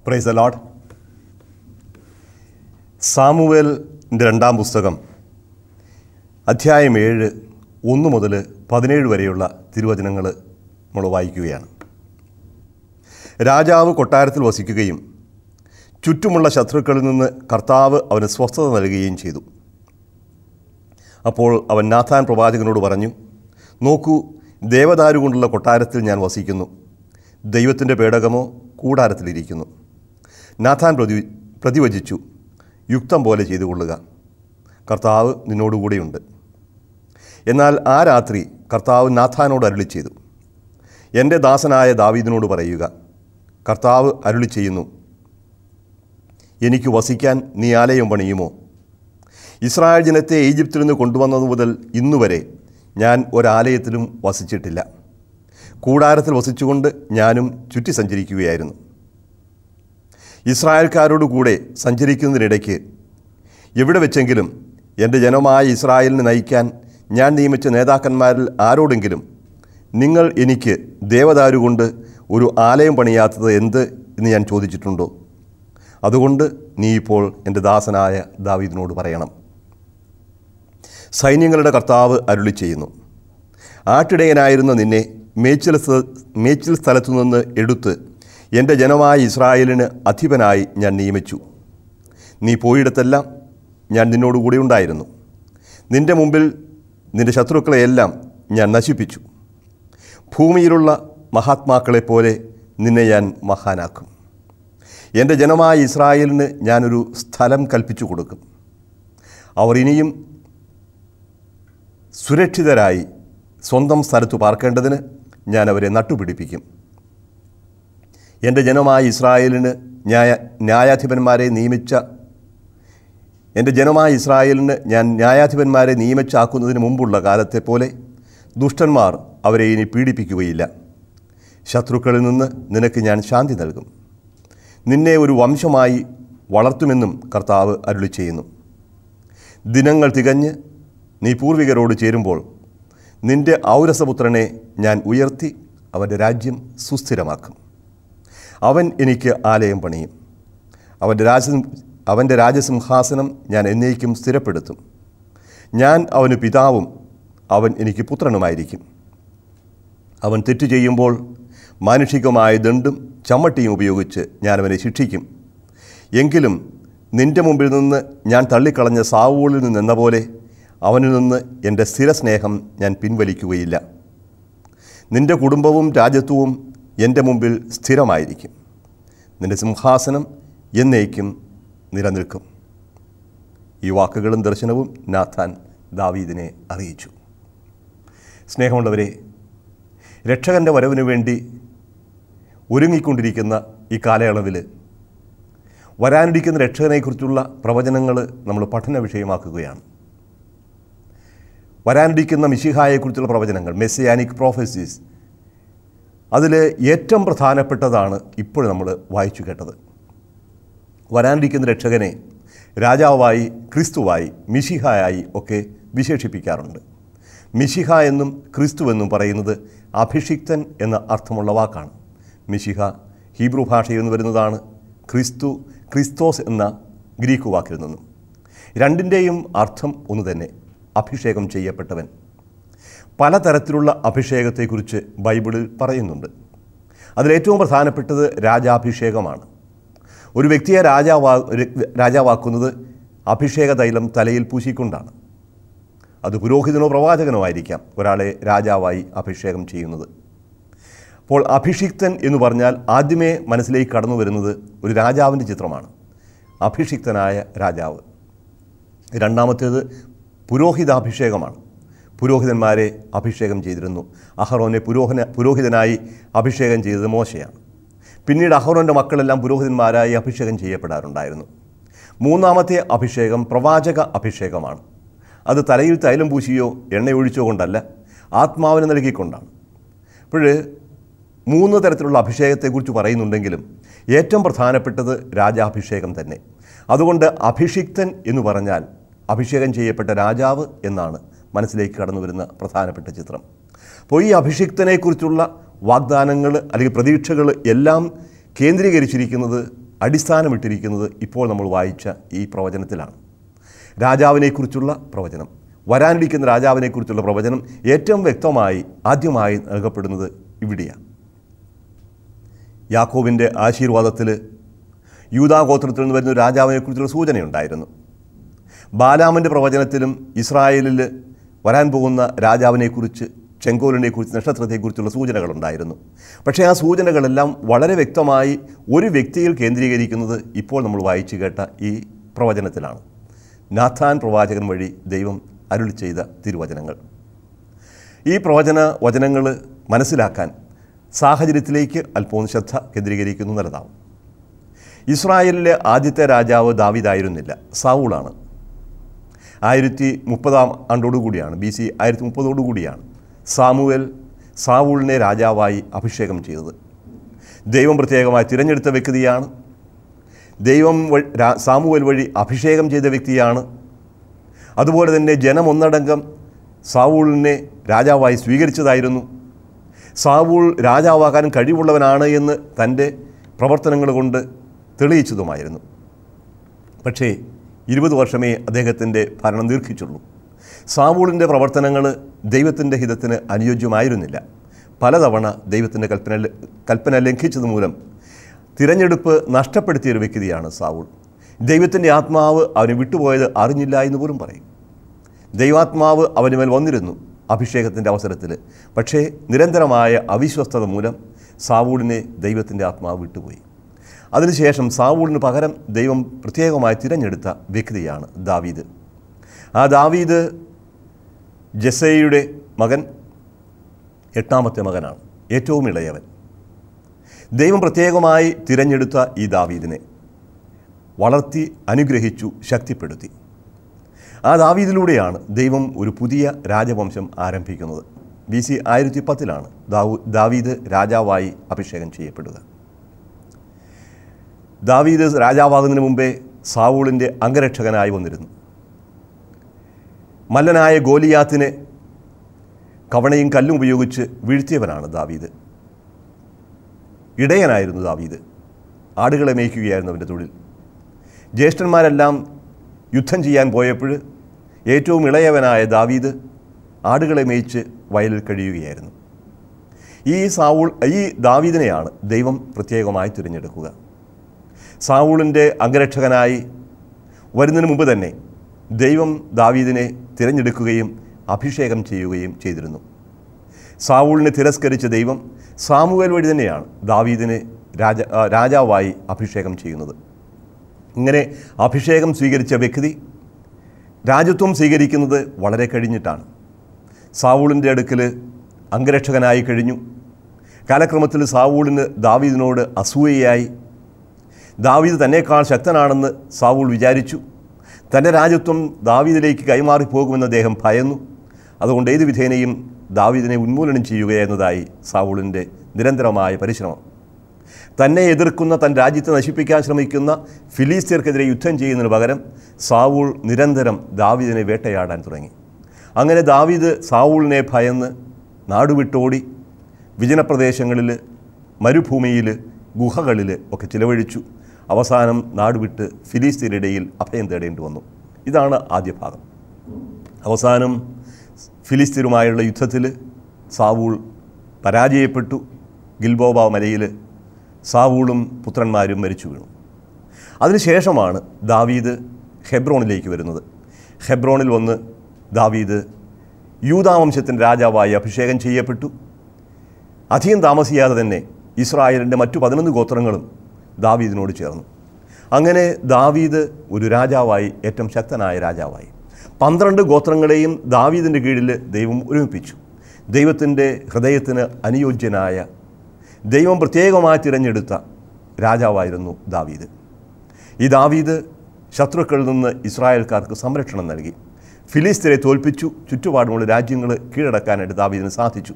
price load സാമുവേലിൻ്റെ രണ്ടാം പുസ്തകം അധ്യായം ഏഴ് ഒന്ന് മുതൽ പതിനേഴ് വരെയുള്ള തിരുവചനങ്ങൾ നമ്മൾ വായിക്കുകയാണ് രാജാവ് കൊട്ടാരത്തിൽ വസിക്കുകയും ചുറ്റുമുള്ള ശത്രുക്കളിൽ നിന്ന് കർത്താവ് അവന് സ്വസ്ഥത നൽകുകയും ചെയ്തു അപ്പോൾ അവൻ നാഥാൻ പ്രവാചകനോട് പറഞ്ഞു നോക്കൂ ദേവദാരു കൊണ്ടുള്ള കൊട്ടാരത്തിൽ ഞാൻ വസിക്കുന്നു ദൈവത്തിൻ്റെ പേടകമോ കൂടാരത്തിലിരിക്കുന്നു നാഥാൻ പ്രതി പ്രതിവചിച്ചു യുക്തം പോലെ ചെയ്തു കൊള്ളുക കർത്താവ് നിന്നോടുകൂടെയുണ്ട് എന്നാൽ ആ രാത്രി കർത്താവ് നാഥാനോട് അരുളി ചെയ്തു എൻ്റെ ദാസനായ ദാവീദിനോട് പറയുക കർത്താവ് അരുളി ചെയ്യുന്നു എനിക്ക് വസിക്കാൻ നീ ആലയം പണിയുമോ ഇസ്രായേൽ ജനത്തെ ഈജിപ്തിൽ നിന്ന് കൊണ്ടുവന്നത് മുതൽ ഇന്നുവരെ ഞാൻ ഒരാലയത്തിലും വസിച്ചിട്ടില്ല കൂടാരത്തിൽ വസിച്ചുകൊണ്ട് ഞാനും ചുറ്റി സഞ്ചരിക്കുകയായിരുന്നു ഇസ്രായേൽക്കാരോട് കൂടെ സഞ്ചരിക്കുന്നതിനിടയ്ക്ക് എവിടെ വെച്ചെങ്കിലും എൻ്റെ ജനമായ ഇസ്രായേലിനെ നയിക്കാൻ ഞാൻ നിയമിച്ച നേതാക്കന്മാരിൽ ആരോടെങ്കിലും നിങ്ങൾ എനിക്ക് ദേവദാരു കൊണ്ട് ഒരു ആലയം പണിയാത്തത് എന്ത് എന്ന് ഞാൻ ചോദിച്ചിട്ടുണ്ടോ അതുകൊണ്ട് നീ ഇപ്പോൾ എൻ്റെ ദാസനായ ദാവീദിനോട് പറയണം സൈന്യങ്ങളുടെ കർത്താവ് അരുളി ചെയ്യുന്നു ആട്ടിടയനായിരുന്ന നിന്നെ മേച്ചിൽ സ്ഥ- മേച്ചിൽ സ്ഥലത്തു നിന്ന് എടുത്ത് എൻ്റെ ജനമായ ഇസ്രായേലിന് അധിപനായി ഞാൻ നിയമിച്ചു നീ പോയിടത്തെല്ലാം ഞാൻ നിന്നോടുകൂടി ഉണ്ടായിരുന്നു നിൻ്റെ മുമ്പിൽ നിൻ്റെ ശത്രുക്കളെയെല്ലാം ഞാൻ നശിപ്പിച്ചു ഭൂമിയിലുള്ള മഹാത്മാക്കളെപ്പോലെ നിന്നെ ഞാൻ മഹാനാക്കും എൻ്റെ ജനമായ ഇസ്രായേലിന് ഞാനൊരു സ്ഥലം കൽപ്പിച്ചു കൊടുക്കും അവർ ഇനിയും സുരക്ഷിതരായി സ്വന്തം സ്ഥലത്ത് പാർക്കേണ്ടതിന് ഞാൻ അവരെ നട്ടുപിടിപ്പിക്കും എൻ്റെ ജനമായ ഇസ്രായേലിന് ന്യായ ന്യായാധിപന്മാരെ നിയമിച്ച എൻ്റെ ജനമായ ഇസ്രായേലിന് ഞാൻ ന്യായാധിപന്മാരെ നിയമിച്ചാക്കുന്നതിന് മുമ്പുള്ള കാലത്തെ പോലെ ദുഷ്ടന്മാർ അവരെ ഇനി പീഡിപ്പിക്കുകയില്ല ശത്രുക്കളിൽ നിന്ന് നിനക്ക് ഞാൻ ശാന്തി നൽകും നിന്നെ ഒരു വംശമായി വളർത്തുമെന്നും കർത്താവ് അരുളി ചെയ്യുന്നു ദിനങ്ങൾ തികഞ്ഞ് നീ പൂർവികരോട് ചേരുമ്പോൾ നിന്റെ ഔരസപുത്രനെ ഞാൻ ഉയർത്തി അവൻ്റെ രാജ്യം സുസ്ഥിരമാക്കും അവൻ എനിക്ക് ആലയം പണിയും അവൻ്റെ രാജ അവൻ്റെ രാജസിംഹാസനം ഞാൻ എന്നേക്കും സ്ഥിരപ്പെടുത്തും ഞാൻ അവന് പിതാവും അവൻ എനിക്ക് പുത്രനുമായിരിക്കും അവൻ തെറ്റു ചെയ്യുമ്പോൾ മാനുഷികമായ ദണ്ടും ചമ്മട്ടിയും ഉപയോഗിച്ച് ഞാൻ അവനെ ശിക്ഷിക്കും എങ്കിലും നിന്റെ മുമ്പിൽ നിന്ന് ഞാൻ തള്ളിക്കളഞ്ഞ സാവൂളിൽ നിന്നെന്ന പോലെ അവനിൽ നിന്ന് എൻ്റെ സ്ഥിരസ്നേഹം ഞാൻ പിൻവലിക്കുകയില്ല നിന്റെ കുടുംബവും രാജ്യത്വവും എൻ്റെ മുമ്പിൽ സ്ഥിരമായിരിക്കും നിന്റെ സിംഹാസനം എന്നേക്കും നിലനിൽക്കും ഈ വാക്കുകളും ദർശനവും നാഥാൻ ദാവീദിനെ അറിയിച്ചു സ്നേഹമുള്ളവരെ രക്ഷകൻ്റെ വരവിന് വേണ്ടി ഒരുങ്ങിക്കൊണ്ടിരിക്കുന്ന ഈ കാലയളവിൽ വരാനിരിക്കുന്ന രക്ഷകനെക്കുറിച്ചുള്ള പ്രവചനങ്ങൾ നമ്മൾ പഠന വിഷയമാക്കുകയാണ് വരാനിരിക്കുന്ന മിശിഹായെക്കുറിച്ചുള്ള പ്രവചനങ്ങൾ മെസ്സിയാനിക് പ്രോഫസീസ് അതിൽ ഏറ്റവും പ്രധാനപ്പെട്ടതാണ് ഇപ്പോൾ നമ്മൾ വായിച്ചു കേട്ടത് വരാനിരിക്കുന്ന രക്ഷകനെ രാജാവായി ക്രിസ്തുവായി മിശിഹായായി ഒക്കെ വിശേഷിപ്പിക്കാറുണ്ട് മിശിഹ എന്നും ക്രിസ്തു എന്നും പറയുന്നത് അഭിഷിക്തൻ എന്ന അർത്ഥമുള്ള വാക്കാണ് മിശിഹ ഹീബ്രു ഭാഷയിൽ നിന്ന് വരുന്നതാണ് ക്രിസ്തു ക്രിസ്തോസ് എന്ന ഗ്രീക്ക് വാക്കിൽ നിന്നും രണ്ടിൻ്റെയും അർത്ഥം ഒന്ന് തന്നെ അഭിഷേകം ചെയ്യപ്പെട്ടവൻ പലതരത്തിലുള്ള അഭിഷേകത്തെക്കുറിച്ച് ബൈബിളിൽ പറയുന്നുണ്ട് അതിലേറ്റവും പ്രധാനപ്പെട്ടത് രാജാഭിഷേകമാണ് ഒരു വ്യക്തിയെ രാജാവാ രാജാവാക്കുന്നത് അഭിഷേക തൈലം തലയിൽ പൂശിക്കൊണ്ടാണ് അത് പുരോഹിതനോ പ്രവാചകനോ ആയിരിക്കാം ഒരാളെ രാജാവായി അഭിഷേകം ചെയ്യുന്നത് അപ്പോൾ അഭിഷിക്തൻ എന്ന് പറഞ്ഞാൽ ആദ്യമേ മനസ്സിലേക്ക് കടന്നു വരുന്നത് ഒരു രാജാവിൻ്റെ ചിത്രമാണ് അഭിഷിക്തനായ രാജാവ് രണ്ടാമത്തേത് പുരോഹിതാഭിഷേകമാണ് പുരോഹിതന്മാരെ അഭിഷേകം ചെയ്തിരുന്നു അഹറോനെ പുരോഹിന പുരോഹിതനായി അഭിഷേകം ചെയ്തത് മോശയാണ് പിന്നീട് അഹറോൻ്റെ മക്കളെല്ലാം പുരോഹിതന്മാരായി അഭിഷേകം ചെയ്യപ്പെടാറുണ്ടായിരുന്നു മൂന്നാമത്തെ അഭിഷേകം പ്രവാചക അഭിഷേകമാണ് അത് തലയിൽ തൈലം പൂശിയോ എണ്ണയൊഴിച്ചോ കൊണ്ടല്ല ആത്മാവിനെ നൽകിക്കൊണ്ടാണ് അപ്പോൾ മൂന്ന് തരത്തിലുള്ള അഭിഷേകത്തെക്കുറിച്ച് പറയുന്നുണ്ടെങ്കിലും ഏറ്റവും പ്രധാനപ്പെട്ടത് രാജാഭിഷേകം തന്നെ അതുകൊണ്ട് അഭിഷിക്തൻ എന്ന് പറഞ്ഞാൽ അഭിഷേകം ചെയ്യപ്പെട്ട രാജാവ് എന്നാണ് മനസ്സിലേക്ക് കടന്നു വരുന്ന പ്രധാനപ്പെട്ട ചിത്രം അപ്പോൾ ഈ അഭിഷിക്തനെക്കുറിച്ചുള്ള വാഗ്ദാനങ്ങൾ അല്ലെങ്കിൽ പ്രതീക്ഷകൾ എല്ലാം കേന്ദ്രീകരിച്ചിരിക്കുന്നത് അടിസ്ഥാനമിട്ടിരിക്കുന്നത് ഇപ്പോൾ നമ്മൾ വായിച്ച ഈ പ്രവചനത്തിലാണ് രാജാവിനെക്കുറിച്ചുള്ള പ്രവചനം വരാനിരിക്കുന്ന രാജാവിനെക്കുറിച്ചുള്ള പ്രവചനം ഏറ്റവും വ്യക്തമായി ആദ്യമായി നൽകപ്പെടുന്നത് ഇവിടെയാണ് യാക്കോബിൻ്റെ ആശീർവാദത്തിൽ യൂതാഗോത്രത്തിൽ നിന്ന് വരുന്ന ഒരു രാജാവിനെക്കുറിച്ചുള്ള സൂചനയുണ്ടായിരുന്നു ബാലാമിൻ്റെ പ്രവചനത്തിലും ഇസ്രായേലിൽ വരാൻ പോകുന്ന രാജാവിനെക്കുറിച്ച് ചെങ്കോലിനെക്കുറിച്ച് നക്ഷത്രത്തെക്കുറിച്ചുള്ള സൂചനകളുണ്ടായിരുന്നു പക്ഷേ ആ സൂചനകളെല്ലാം വളരെ വ്യക്തമായി ഒരു വ്യക്തിയിൽ കേന്ദ്രീകരിക്കുന്നത് ഇപ്പോൾ നമ്മൾ വായിച്ചു കേട്ട ഈ പ്രവചനത്തിലാണ് നാഥാൻ പ്രവാചകൻ വഴി ദൈവം അരുളി ചെയ്ത തിരുവചനങ്ങൾ ഈ പ്രവചന വചനങ്ങൾ മനസ്സിലാക്കാൻ സാഹചര്യത്തിലേക്ക് അല്പം ശ്രദ്ധ കേന്ദ്രീകരിക്കുന്നു നല്ലതാവും ഇസ്രായേലിലെ ആദ്യത്തെ രാജാവ് ദാവീദായിരുന്നില്ല സാവൂളാണ് ആയിരത്തി മുപ്പതാം ആണ്ടോടുകൂടിയാണ് ബി സി ആയിരത്തി മുപ്പതോടുകൂടിയാണ് സാമുവൽ സാവൂളിനെ രാജാവായി അഭിഷേകം ചെയ്തത് ദൈവം പ്രത്യേകമായി തിരഞ്ഞെടുത്ത വ്യക്തിയാണ് ദൈവം വഴി രാ- സാമുവൽ വഴി അഭിഷേകം ചെയ്ത വ്യക്തിയാണ് അതുപോലെ തന്നെ ജനം ഒന്നടങ്കം സാവൂളിനെ രാജാവായി സ്വീകരിച്ചതായിരുന്നു സാവൂൾ രാജാവാകാൻ കഴിവുള്ളവനാണ് എന്ന് തൻ്റെ പ്രവർത്തനങ്ങൾ കൊണ്ട് തെളിയിച്ചതുമായിരുന്നു പക്ഷേ ഇരുപത് വർഷമേ അദ്ദേഹത്തിൻ്റെ ഭരണം ദീർഘിച്ചുള്ളൂ സാവൂളിൻ്റെ പ്രവർത്തനങ്ങൾ ദൈവത്തിൻ്റെ ഹിതത്തിന് അനുയോജ്യമായിരുന്നില്ല പലതവണ ദൈവത്തിൻ്റെ കൽപ്പന കൽപ്പന ലംഘിച്ചത് മൂലം തിരഞ്ഞെടുപ്പ് നഷ്ടപ്പെടുത്തിയ ഒരു വ്യക്തിയാണ് സാവൂൾ ദൈവത്തിൻ്റെ ആത്മാവ് അവന് വിട്ടുപോയത് അറിഞ്ഞില്ല എന്ന് പോലും പറയും ദൈവാത്മാവ് അവന് മേൽ വന്നിരുന്നു അഭിഷേകത്തിൻ്റെ അവസരത്തിൽ പക്ഷേ നിരന്തരമായ അവിശ്വസ്തത മൂലം സാവൂളിനെ ദൈവത്തിൻ്റെ ആത്മാവ് വിട്ടുപോയി അതിനുശേഷം സാവൂളിന് പകരം ദൈവം പ്രത്യേകമായി തിരഞ്ഞെടുത്ത വ്യക്തിയാണ് ദാവീദ് ആ ദാവീദ് ജസയുടെ മകൻ എട്ടാമത്തെ മകനാണ് ഏറ്റവും ഇളയവൻ ദൈവം പ്രത്യേകമായി തിരഞ്ഞെടുത്ത ഈ ദാവീദിനെ വളർത്തി അനുഗ്രഹിച്ചു ശക്തിപ്പെടുത്തി ആ ദാവീദിലൂടെയാണ് ദൈവം ഒരു പുതിയ രാജവംശം ആരംഭിക്കുന്നത് ബി സി ആയിരത്തി പത്തിലാണ് ദാവൂ ദാവീദ് രാജാവായി അഭിഷേകം ചെയ്യപ്പെടുക ദാവീദ് രാജാവാകുന്നതിന് മുമ്പേ സാവൂളിൻ്റെ അംഗരക്ഷകനായി വന്നിരുന്നു മല്ലനായ ഗോലിയാത്തിനെ കവണയും കല്ലും ഉപയോഗിച്ച് വീഴ്ത്തിയവനാണ് ദാവീദ് ഇടയനായിരുന്നു ദാവീദ് ആടുകളെ മേയ്ക്കുകയായിരുന്നു അവൻ്റെ തൊഴിൽ ജ്യേഷ്ഠന്മാരെല്ലാം യുദ്ധം ചെയ്യാൻ പോയപ്പോൾ ഏറ്റവും ഇളയവനായ ദാവീദ് ആടുകളെ മേയിച്ച് വയലിൽ കഴിയുകയായിരുന്നു ഈ സാവൂൾ ഈ ദാവീദിനെയാണ് ദൈവം പ്രത്യേകമായി തിരഞ്ഞെടുക്കുക സാവൂളിൻ്റെ അംഗരക്ഷകനായി വരുന്നതിന് മുമ്പ് തന്നെ ദൈവം ദാവീദിനെ തിരഞ്ഞെടുക്കുകയും അഭിഷേകം ചെയ്യുകയും ചെയ്തിരുന്നു സാവൂളിനെ തിരസ്കരിച്ച ദൈവം സാമുവേൽ വഴി തന്നെയാണ് ദാവീദിനെ രാജ ആ, രാജാവായി അഭിഷേകം ചെയ്യുന്നത് ഇങ്ങനെ അഭിഷേകം സ്വീകരിച്ച വ്യക്തി രാജ്യത്വം സ്വീകരിക്കുന്നത് വളരെ കഴിഞ്ഞിട്ടാണ് സാവൂളിൻ്റെ അടുക്കൽ അംഗരക്ഷകനായി കഴിഞ്ഞു കാലക്രമത്തിൽ സാവൂളിന് ദാവീദിനോട് അസൂയയായി ദാവീദ് തന്നേക്കാൾ ശക്തനാണെന്ന് സാവൂൾ വിചാരിച്ചു തൻ്റെ രാജ്യത്വം ദാവീദിലേക്ക് കൈമാറിപ്പോകുമെന്ന് അദ്ദേഹം ഭയന്നു അതുകൊണ്ട് ഏത് വിധേനയും ദാവീദിനെ ഉന്മൂലനം ചെയ്യുക എന്നതായി സാവൂളിൻ്റെ നിരന്തരമായ പരിശ്രമം തന്നെ എതിർക്കുന്ന തൻ രാജ്യത്തെ നശിപ്പിക്കാൻ ശ്രമിക്കുന്ന ഫിലിസ്തീർക്കെതിരെ യുദ്ധം ചെയ്യുന്നതിന് പകരം സാവൂൾ നിരന്തരം ദാവീദിനെ വേട്ടയാടാൻ തുടങ്ങി അങ്ങനെ ദാവീദ് സാവൂളിനെ ഭയന്ന് നാടുവിട്ടോടി വിജനപ്രദേശങ്ങളിൽ മരുഭൂമിയിൽ ഗുഹകളിൽ ഒക്കെ ചിലവഴിച്ചു അവസാനം നാടുവിട്ട് ഫിലിസ്തീനിടയിൽ അഭയം തേടേണ്ടി വന്നു ഇതാണ് ആദ്യ ഭാഗം അവസാനം ഫിലിസ്തീനുമായുള്ള യുദ്ധത്തിൽ സാവൂൾ പരാജയപ്പെട്ടു ഗിൽബോബ മലയിൽ സാവൂളും പുത്രന്മാരും മരിച്ചു വീണു അതിനുശേഷമാണ് ദാവീദ് ഹെബ്രോണിലേക്ക് വരുന്നത് ഹെബ്രോണിൽ വന്ന് ദാവീദ് യൂതാവംശത്തിൻ്റെ രാജാവായി അഭിഷേകം ചെയ്യപ്പെട്ടു അധികം താമസിയാതെ തന്നെ ഇസ്രായേലിൻ്റെ മറ്റു പതിനൊന്ന് ഗോത്രങ്ങളും ദാവീദിനോട് ചേർന്നു അങ്ങനെ ദാവീദ് ഒരു രാജാവായി ഏറ്റവും ശക്തനായ രാജാവായി പന്ത്രണ്ട് ഗോത്രങ്ങളെയും ദാവീദിൻ്റെ കീഴിൽ ദൈവം ഒരുമിപ്പിച്ചു ദൈവത്തിൻ്റെ ഹൃദയത്തിന് അനുയോജ്യനായ ദൈവം പ്രത്യേകമായി തിരഞ്ഞെടുത്ത രാജാവായിരുന്നു ദാവീദ് ഈ ദാവീദ് ശത്രുക്കളിൽ നിന്ന് ഇസ്രായേൽക്കാർക്ക് സംരക്ഷണം നൽകി ഫിലിസ്തീനെ തോൽപ്പിച്ചു ചുറ്റുപാടുമുള്ള രാജ്യങ്ങൾ കീഴടക്കാനായിട്ട് ദാവീദിന് സാധിച്ചു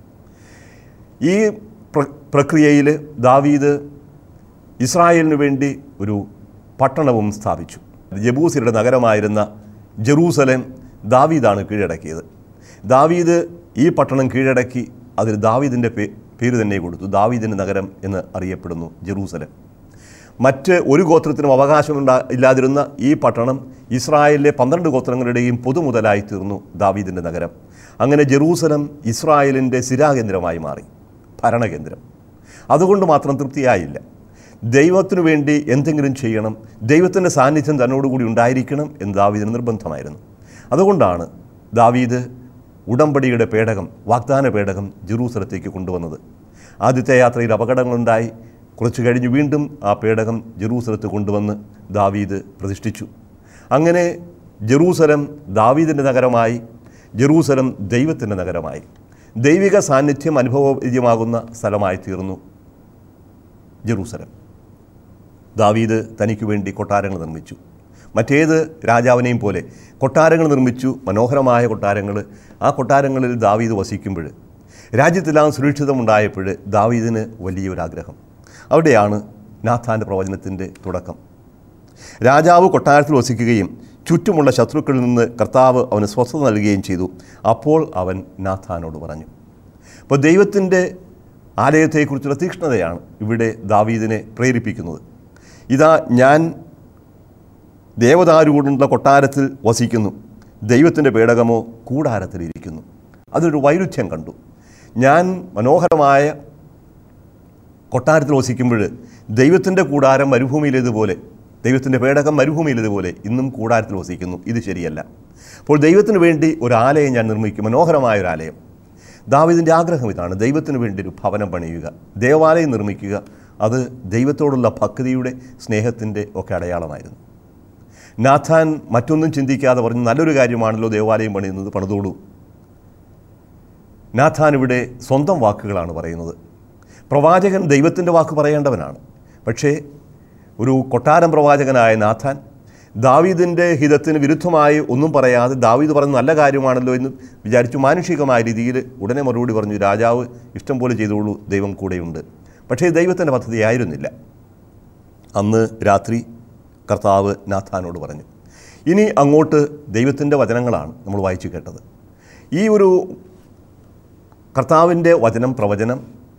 ഈ പ്ര പ്രക്രിയയിൽ ദാവീദ് ഇസ്രായേലിനു വേണ്ടി ഒരു പട്ടണവും സ്ഥാപിച്ചു ജബൂസിയുടെ നഗരമായിരുന്ന ജെറൂസലേം ദാവീദാണ് കീഴടക്കിയത് ദാവീദ് ഈ പട്ടണം കീഴടക്കി അതിൽ ദാവീദിൻ്റെ പേ പേര് തന്നെ കൊടുത്തു ദാവീദിൻ്റെ നഗരം എന്ന് അറിയപ്പെടുന്നു ജെറൂസലേം മറ്റ് ഒരു ഗോത്രത്തിനും അവകാശമുണ്ടാ ഇല്ലാതിരുന്ന ഈ പട്ടണം ഇസ്രായേലിലെ പന്ത്രണ്ട് ഗോത്രങ്ങളുടെയും പൊതുമുതലായി തീർന്നു ദാവീദിൻ്റെ നഗരം അങ്ങനെ ജെറൂസലം ഇസ്രായേലിൻ്റെ സ്ഥിരാകേന്ദ്രമായി മാറി ഭരണകേന്ദ്രം അതുകൊണ്ട് മാത്രം തൃപ്തിയായില്ല ദൈവത്തിനു വേണ്ടി എന്തെങ്കിലും ചെയ്യണം ദൈവത്തിൻ്റെ സാന്നിധ്യം തന്നോടുകൂടി ഉണ്ടായിരിക്കണം എന്ന് ദാവീദിന് നിർബന്ധമായിരുന്നു അതുകൊണ്ടാണ് ദാവീദ് ഉടമ്പടിയുടെ പേടകം വാഗ്ദാന പേടകം ജെറൂസലത്തേക്ക് കൊണ്ടുവന്നത് ആദ്യത്തെ യാത്രയിൽ അപകടങ്ങളുണ്ടായി കുറച്ച് കഴിഞ്ഞ് വീണ്ടും ആ പേടകം ജെറൂസലത്ത് കൊണ്ടുവന്ന് ദാവീദ് പ്രതിഷ്ഠിച്ചു അങ്ങനെ ജെറൂസലം ദാവീദിൻ്റെ നഗരമായി ജെറൂസലം ദൈവത്തിൻ്റെ നഗരമായി ദൈവിക സാന്നിധ്യം അനുഭവവേദ്യമാകുന്ന സ്ഥലമായി തീർന്നു ജെറൂസലം ദാവീദ് തനിക്ക് വേണ്ടി കൊട്ടാരങ്ങൾ നിർമ്മിച്ചു മറ്റേത് രാജാവിനെയും പോലെ കൊട്ടാരങ്ങൾ നിർമ്മിച്ചു മനോഹരമായ കൊട്ടാരങ്ങൾ ആ കൊട്ടാരങ്ങളിൽ ദാവീദ് വസിക്കുമ്പോൾ രാജ്യത്തെല്ലാം സുരക്ഷിതമുണ്ടായപ്പോൾ ദാവീദിന് വലിയൊരാഗ്രഹം അവിടെയാണ് നാഥാൻ്റെ പ്രവചനത്തിൻ്റെ തുടക്കം രാജാവ് കൊട്ടാരത്തിൽ വസിക്കുകയും ചുറ്റുമുള്ള ശത്രുക്കളിൽ നിന്ന് കർത്താവ് അവന് സ്വസ്ഥത നൽകുകയും ചെയ്തു അപ്പോൾ അവൻ നാഥാനോട് പറഞ്ഞു അപ്പോൾ ദൈവത്തിൻ്റെ ആലയത്തെക്കുറിച്ചുള്ള തീക്ഷ്ണതയാണ് ഇവിടെ ദാവീദിനെ പ്രേരിപ്പിക്കുന്നത് ഇതാ ഞാൻ ദേവദാരുകൊണ്ടുള്ള കൊട്ടാരത്തിൽ വസിക്കുന്നു ദൈവത്തിൻ്റെ പേടകമോ കൂടാരത്തിലിരിക്കുന്നു അതൊരു വൈരുദ്ധ്യം കണ്ടു ഞാൻ മനോഹരമായ കൊട്ടാരത്തിൽ വസിക്കുമ്പോൾ ദൈവത്തിൻ്റെ കൂടാരം മരുഭൂമിയിലേതുപോലെ ദൈവത്തിൻ്റെ പേടകം മരുഭൂമിയിലേതുപോലെ ഇന്നും കൂടാരത്തിൽ വസിക്കുന്നു ഇത് ശരിയല്ല അപ്പോൾ ദൈവത്തിന് വേണ്ടി ഒരു ആലയം ഞാൻ നിർമ്മിക്കും മനോഹരമായ ഒരു ആലയം ദാവിദിൻ്റെ ആഗ്രഹം ഇതാണ് ദൈവത്തിന് വേണ്ടി ഒരു ഭവനം പണിയുക ദേവാലയം നിർമ്മിക്കുക അത് ദൈവത്തോടുള്ള ഭക്തിയുടെ സ്നേഹത്തിൻ്റെ ഒക്കെ അടയാളമായിരുന്നു നാഥാൻ മറ്റൊന്നും ചിന്തിക്കാതെ പറഞ്ഞു നല്ലൊരു കാര്യമാണല്ലോ ദേവാലയം പണിയുന്നത് പണിതോളൂ നാഥാൻ ഇവിടെ സ്വന്തം വാക്കുകളാണ് പറയുന്നത് പ്രവാചകൻ ദൈവത്തിൻ്റെ വാക്ക് പറയേണ്ടവനാണ് പക്ഷേ ഒരു കൊട്ടാരം പ്രവാചകനായ നാഥാൻ ദാവീദിൻ്റെ ഹിതത്തിന് വിരുദ്ധമായി ഒന്നും പറയാതെ ദാവീദ് പറഞ്ഞ നല്ല കാര്യമാണല്ലോ എന്ന് വിചാരിച്ചു മാനുഷികമായ രീതിയിൽ ഉടനെ മറുപടി പറഞ്ഞു രാജാവ് ഇഷ്ടം പോലെ ചെയ്തോളൂ ദൈവം കൂടെയുണ്ട് പക്ഷേ ദൈവത്തിൻ്റെ പദ്ധതിയായിരുന്നില്ല അന്ന് രാത്രി കർത്താവ് നാഥാനോട് പറഞ്ഞു ഇനി അങ്ങോട്ട് ദൈവത്തിൻ്റെ വചനങ്ങളാണ് നമ്മൾ വായിച്ചു കേട്ടത് ഈ ഒരു കർത്താവിൻ്റെ വചനം പ്രവചനം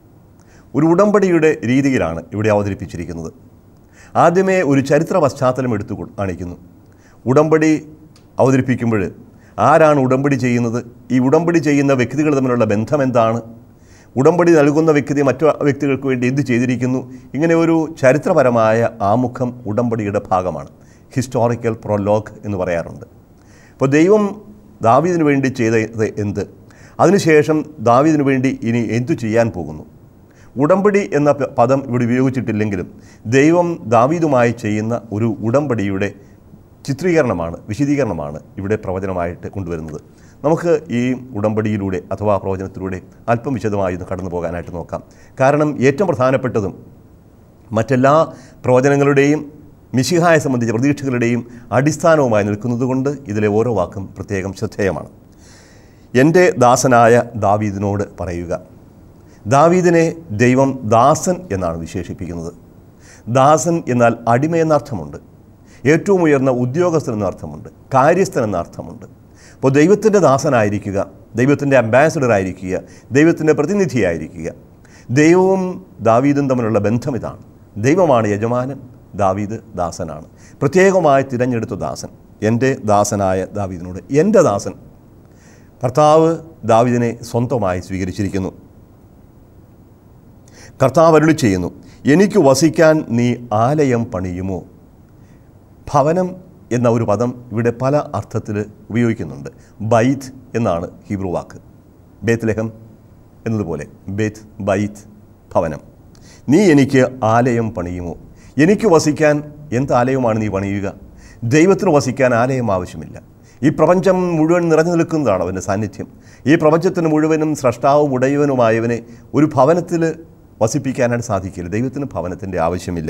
ഒരു ഉടമ്പടിയുടെ രീതിയിലാണ് ഇവിടെ അവതരിപ്പിച്ചിരിക്കുന്നത് ആദ്യമേ ഒരു ചരിത്ര പശ്ചാത്തലം എടുത്തു കൊ- കാണിക്കുന്നു ഉടമ്പടി അവതരിപ്പിക്കുമ്പോൾ ആരാണ് ഉടമ്പടി ചെയ്യുന്നത് ഈ ഉടമ്പടി ചെയ്യുന്ന വ്യക്തികൾ തമ്മിലുള്ള ബന്ധം എന്താണ് ഉടമ്പടി നൽകുന്ന വ്യക്തി മറ്റു വ്യക്തികൾക്ക് വേണ്ടി എന്ത് ചെയ്തിരിക്കുന്നു ഇങ്ങനെ ഒരു ചരിത്രപരമായ ആമുഖം ഉടമ്പടിയുടെ ഭാഗമാണ് ഹിസ്റ്റോറിക്കൽ പ്രൊലോഗ് എന്ന് പറയാറുണ്ട് അപ്പോൾ ദൈവം ദാവീദിന് വേണ്ടി ചെയ്തത് എന്ത് അതിനുശേഷം ദാവീദിന് വേണ്ടി ഇനി എന്തു ചെയ്യാൻ പോകുന്നു ഉടമ്പടി എന്ന പ- പദം ഇവിടെ ഉപയോഗിച്ചിട്ടില്ലെങ്കിലും ദൈവം ദാവീദുമായി ചെയ്യുന്ന ഒരു ഉടമ്പടിയുടെ ചിത്രീകരണമാണ് വിശദീകരണമാണ് ഇവിടെ പ്രവചനമായിട്ട് കൊണ്ടുവരുന്നത് നമുക്ക് ഈ ഉടമ്പടിയിലൂടെ അഥവാ പ്രവചനത്തിലൂടെ അല്പം വിശദമായി ഒന്ന് കടന്നു പോകാനായിട്ട് നോക്കാം കാരണം ഏറ്റവും പ്രധാനപ്പെട്ടതും മറ്റെല്ലാ പ്രവചനങ്ങളുടെയും മിശിഹായെ സംബന്ധിച്ച പ്രതീക്ഷകളുടെയും അടിസ്ഥാനവുമായി നിൽക്കുന്നതുകൊണ്ട് ഇതിലെ ഓരോ വാക്കും പ്രത്യേകം ശ്രദ്ധേയമാണ് എൻ്റെ ദാസനായ ദാവീദിനോട് പറയുക ദാവീദിനെ ദൈവം ദാസൻ എന്നാണ് വിശേഷിപ്പിക്കുന്നത് ദാസൻ എന്നാൽ അടിമ എന്ന അർത്ഥമുണ്ട് ഏറ്റവും ഉയർന്ന ഉദ്യോഗസ്ഥൻ എന്ന അർത്ഥമുണ്ട് കാര്യസ്ഥൻ എന്ന അർത്ഥമുണ്ട് അപ്പോൾ ദൈവത്തിൻ്റെ ദാസനായിരിക്കുക ദൈവത്തിൻ്റെ അംബാസഡർ ആയിരിക്കുക ദൈവത്തിൻ്റെ പ്രതിനിധിയായിരിക്കുക ദൈവവും ദാവീദും തമ്മിലുള്ള ബന്ധം ഇതാണ് ദൈവമാണ് യജമാനൻ ദാവീദ് ദാസനാണ് പ്രത്യേകമായി തിരഞ്ഞെടുത്ത ദാസൻ എൻ്റെ ദാസനായ ദാവീദിനോട് എൻ്റെ ദാസൻ കർത്താവ് ദാവീദിനെ സ്വന്തമായി സ്വീകരിച്ചിരിക്കുന്നു കർത്താവ് അരുളി ചെയ്യുന്നു എനിക്ക് വസിക്കാൻ നീ ആലയം പണിയുമോ ഭവനം എന്ന ഒരു പദം ഇവിടെ പല അർത്ഥത്തിൽ ഉപയോഗിക്കുന്നുണ്ട് ബൈത്ത് എന്നാണ് ഹീബ്രു വാക്ക് ബേത്ത് ലഹം എന്നതുപോലെ ബേത്ത് ബൈത്ത് ഭവനം നീ എനിക്ക് ആലയം പണിയുമോ എനിക്ക് വസിക്കാൻ എന്ത് ആലയമാണ് നീ പണിയുക ദൈവത്തിന് വസിക്കാൻ ആലയം ആവശ്യമില്ല ഈ പ്രപഞ്ചം മുഴുവൻ നിറഞ്ഞു നിൽക്കുന്നതാണ് അവൻ്റെ സാന്നിധ്യം ഈ പ്രപഞ്ചത്തിന് മുഴുവനും സ്രഷ്ടാവും ഉടയവനുമായവനെ ഒരു ഭവനത്തിൽ വസിപ്പിക്കാനായിട്ട് സാധിക്കില്ല ദൈവത്തിന് ഭവനത്തിൻ്റെ ആവശ്യമില്ല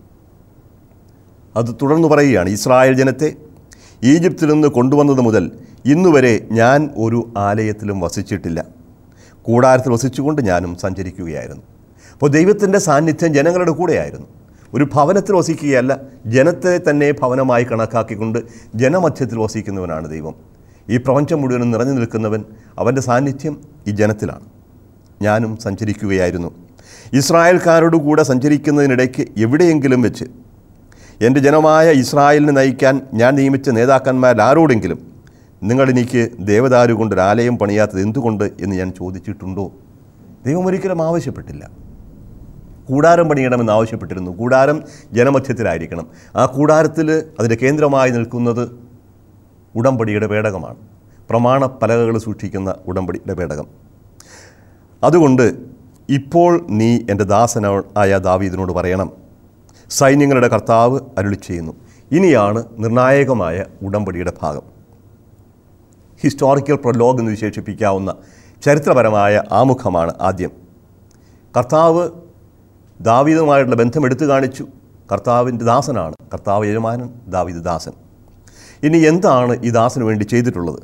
അത് തുടർന്ന് പറയുകയാണ് ഇസ്രായേൽ ജനത്തെ ഈജിപ്തിൽ നിന്ന് കൊണ്ടുവന്നത് മുതൽ ഇന്നുവരെ ഞാൻ ഒരു ആലയത്തിലും വസിച്ചിട്ടില്ല കൂടാരത്തിൽ വസിച്ചുകൊണ്ട് ഞാനും സഞ്ചരിക്കുകയായിരുന്നു അപ്പോൾ ദൈവത്തിൻ്റെ സാന്നിധ്യം ജനങ്ങളുടെ കൂടെയായിരുന്നു ഒരു ഭവനത്തിൽ വസിക്കുകയല്ല ജനത്തെ തന്നെ ഭവനമായി കണക്കാക്കിക്കൊണ്ട് ജനമധ്യത്തിൽ വസിക്കുന്നവനാണ് ദൈവം ഈ പ്രപഞ്ചം മുഴുവനും നിറഞ്ഞു നിൽക്കുന്നവൻ അവൻ്റെ സാന്നിധ്യം ഈ ജനത്തിലാണ് ഞാനും സഞ്ചരിക്കുകയായിരുന്നു ഇസ്രായേൽക്കാരോട് കൂടെ സഞ്ചരിക്കുന്നതിനിടയ്ക്ക് എവിടെയെങ്കിലും വെച്ച് എൻ്റെ ജനമായ ഇസ്രായേലിനെ നയിക്കാൻ ഞാൻ നിയമിച്ച നേതാക്കന്മാരിൽ ആരോടെങ്കിലും നിങ്ങൾ എനിക്ക് ദേവദാരു കൊണ്ട് ഒരു ആലയം പണിയാത്തത് എന്തുകൊണ്ട് എന്ന് ഞാൻ ചോദിച്ചിട്ടുണ്ടോ ദൈവം ഒരിക്കലും ആവശ്യപ്പെട്ടില്ല കൂടാരം പണിയണമെന്ന് ആവശ്യപ്പെട്ടിരുന്നു കൂടാരം ജനമധ്യത്തിലായിരിക്കണം ആ കൂടാരത്തിൽ അതിൻ്റെ കേന്ദ്രമായി നിൽക്കുന്നത് ഉടമ്പടിയുടെ പേടകമാണ് പ്രമാണ പലകകൾ സൂക്ഷിക്കുന്ന ഉടമ്പടിയുടെ പേടകം അതുകൊണ്ട് ഇപ്പോൾ നീ എൻ്റെ ദാസന ആയ ദാവീദിനോട് പറയണം സൈന്യങ്ങളുടെ കർത്താവ് അരുളി ചെയ്യുന്നു ഇനിയാണ് നിർണായകമായ ഉടമ്പടിയുടെ ഭാഗം ഹിസ്റ്റോറിക്കൽ പ്രൊലോഗ് എന്ന് വിശേഷിപ്പിക്കാവുന്ന ചരിത്രപരമായ ആമുഖമാണ് ആദ്യം കർത്താവ് ദാവീദുമായിട്ടുള്ള ബന്ധം എടുത്തു കാണിച്ചു കർത്താവിൻ്റെ ദാസനാണ് കർത്താവ് യജമാനൻ ദാവീദ് ദാസൻ ഇനി എന്താണ് ഈ ദാസന് വേണ്ടി ചെയ്തിട്ടുള്ളത്